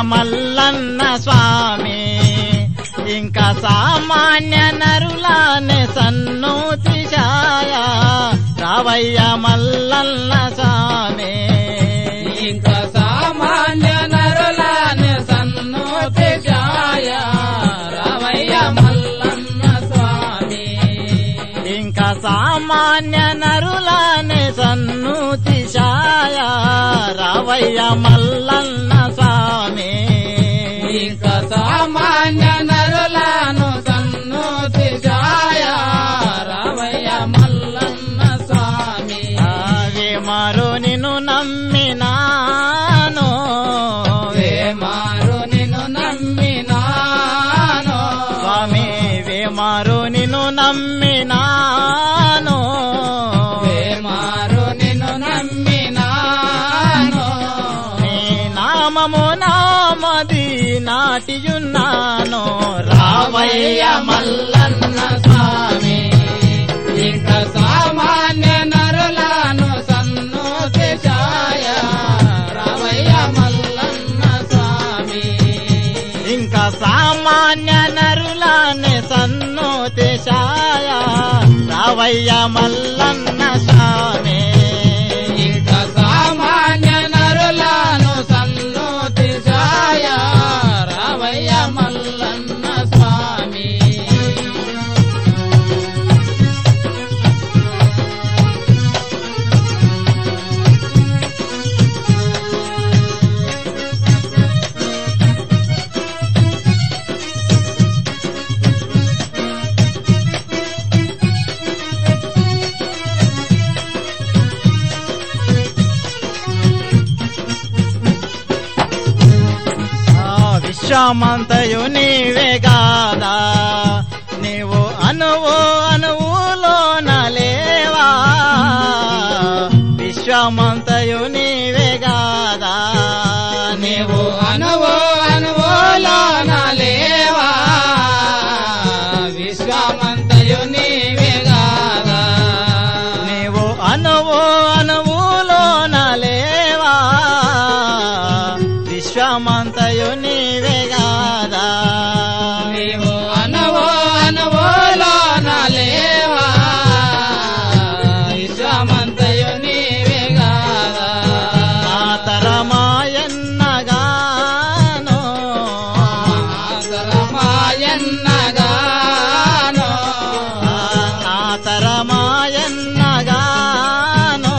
మల్లన్న స్వామి ఇంకా సామాన్య నరులానే సన్నూతి ఛాయ రావయ్య మల్లన్న స్వామి ఇంకా సామాన్య నరులాని సన్నోతి ఛాయ రామయ్య మల్లన్న స్వామి ఇంకా సామాన్య నరులానే సన్నూతి ఛాయ రావయ్య మల్లన్న స్వామి ఇంకా సామాన్య నరులను సన్నోతి ఛాయ రామయ్య మల్లన్న స్వామి ఆవే మారు నిన్ను నమ్మినాను వేమారు నిన్ను నమ్మినాను స్వామి వేమారు నిన్ను నమ్మినాను వేమారు నిన్ను నమ్మినాను నీ నామము నామది నాటియున్నాను రావయ్య మల్లన్న స్వామి ఇంకా సామాన్య నరులను సన్నోతి ఛాయ రామయ్య మల్లన్న స్వామి ఇంకా సామాన్య నరులానే సన్నోతి ఛాయ రావయ్య మల్లన్న స్వామి ఇంకా సామాన్య నరులను సన్నోతి ఛాయ రామయ్య మల్లన్న స్వామి ఆ విశ్వమంతయు నీవే గాదా నీవు అనువు అనువులోన లేవా విశ్వమంతయు నీవే గాదా నీవు నీవు అనువో అనువోలోన లేవా విశ్వమంతయు నీవే గాదా నీవు అనువు అనువులోన లేవా విశ్వమంతయు నీవే గాదా నీవు అనువో అనువోలోన లేవా విశ్వమంతయు నీవే గాదా నా తరమాయన్నగాను మాయన్నగానో నా తరమాయన్నగాను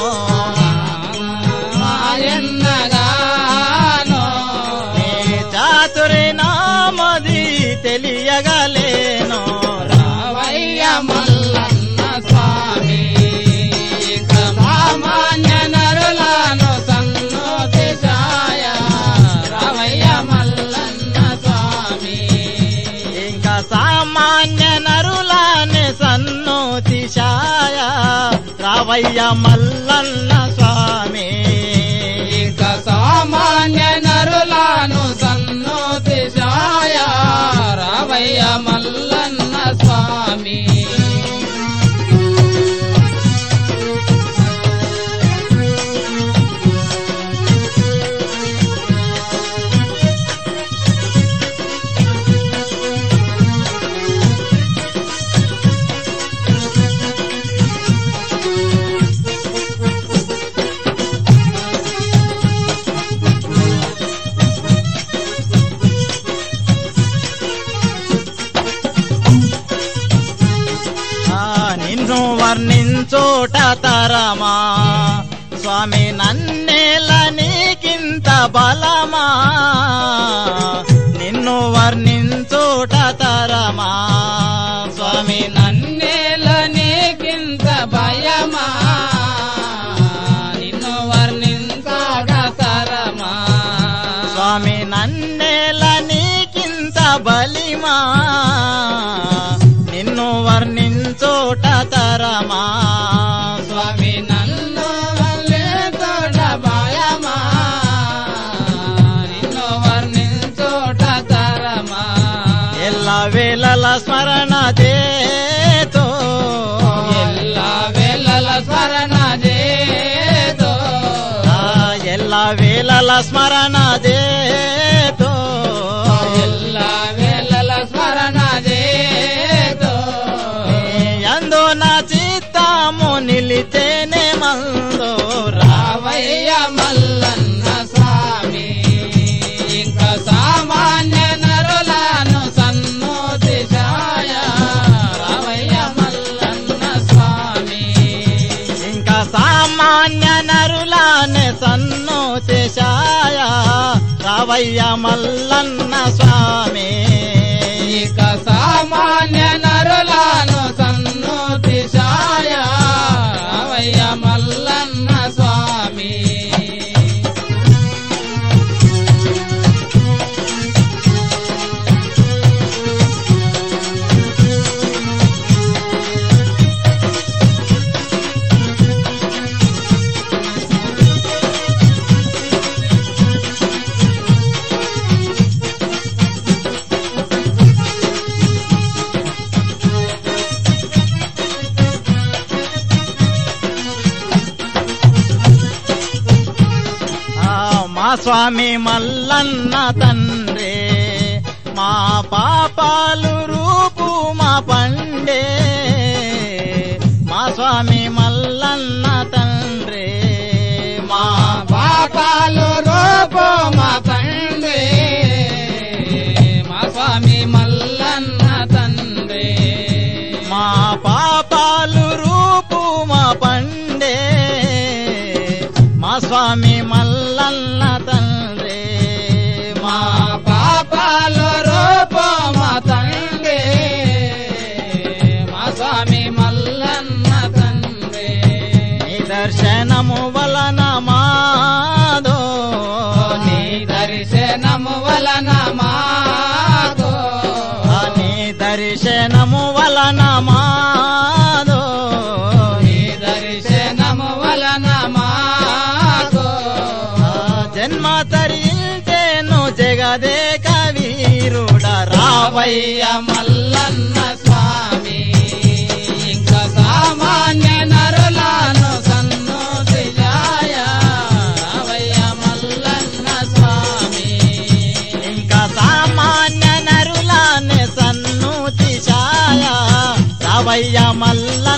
మాయన్నగానో నీ చాతురి నామది తెలియగలేను రావయ్య మల్లన్న స్వామి ఇక సామాన్య నరులను సన్నోతి ఛాయ రావయ్య మల్లన్న స్వామి ఇంకా సామాన్య నరులానే సన్నోతి ఛాయ రావయ్య మల్లన్న స్వామి ఇక సామాన్య నరులను సన్నోతి ఛాయ రావయ్య మల్లన్న స్వామి ఆ నిన్ను వర్ణించోట తరమా స్వామి నన్నేల నీకింత బలమా నిన్ను వర్ణించోట తరమా స్వామి నన్నేల నీకింత భయమా నిన్ను వర్ణించాక తరమా స్వామి నన్నేల నీకింత బలిమా నిన్ను వర్ణించోట తరమా స్వామి నన్ను వల్లే తోట భయమా నిన్ను వర్ణించోట తరమా ఎల్ల వేళల స్మరణ చేతో ఎల్ల వేళల స్మరణ చేతో ఆ ఎల్ల వేళల స్మరణ చేతో రావయ్య మల్లన్న స్వామి ఇక సామాన్య నరులను సన్నుతి సాయ అవయ్య మల్లన్న స్వామి ఆ, మా స్వామి మల్లన్న తండ్రి మా పాపాలు రూపు మా పండే మా స్వామి మల్లన్న తండ్రి మా పాపాలు రూపో మా తండ్రి మా స్వామి మల్లన్న తండ్రి మా పాపాలు రూపు మా పండే మా స్వామి మల్లన్న తండ్రి మా పాపాలు రూపో మా తండ్రి మా స్వామి మల్లన్న తండ్రి దర్శనము వలన మాదో నీ దర్శనము వలన మాకు నీ దర్శనము వలన మాదో నీ దర్శనము వలన మాకు ఆ జన్మ తరించేను జగదే కవీరుడ రావయ్య రావయ్య మల్లన్న స్వామి ఇంకా సామాన్య నరులను సన్నుతి జాయ రావయ్య మల్లన్న స్వామి ఇంకా సామాన్య నరులానే సన్నుతి ఛాయ రావయ్య మల్ల